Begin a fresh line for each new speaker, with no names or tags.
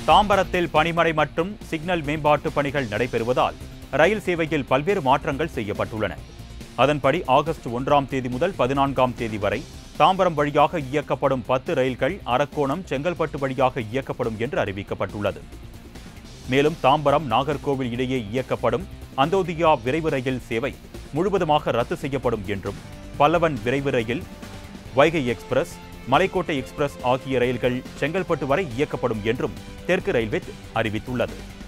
தாம்பரத்தில் பணிமனை மற்றும் சிக்னல் மேம்பாட்டு பணிகள் நடைபெறுவதால் ரயில் சேவையில் பல்வேறு மாற்றங்கள் செய்யப்பட்டுள்ளன அதன்படி ஆகஸ்ட் ஒன்றாம் தேதி முதல் பதினான்காம் தேதி வரை தாம்பரம் வழியாக இயக்கப்படும் பத்து ரயில்கள் அரக்கோணம் செங்கல்பட்டு வழியாக இயக்கப்படும் என்று அறிவிக்கப்பட்டுள்ளது மேலும் தாம்பரம் நாகர்கோவில் இடையே இயக்கப்படும் அந்தோதியா விரைவு ரயில் சேவை முழுவதுமாக ரத்து செய்யப்படும் என்றும் பல்லவன் விரைவு ரயில் வைகை எக்ஸ்பிரஸ் மலைக்கோட்டை எக்ஸ்பிரஸ் ஆகிய ரயில்கள் செங்கல்பட்டு வரை இயக்கப்படும் என்றும் தெற்கு ரயில்வே அறிவித்துள்ளது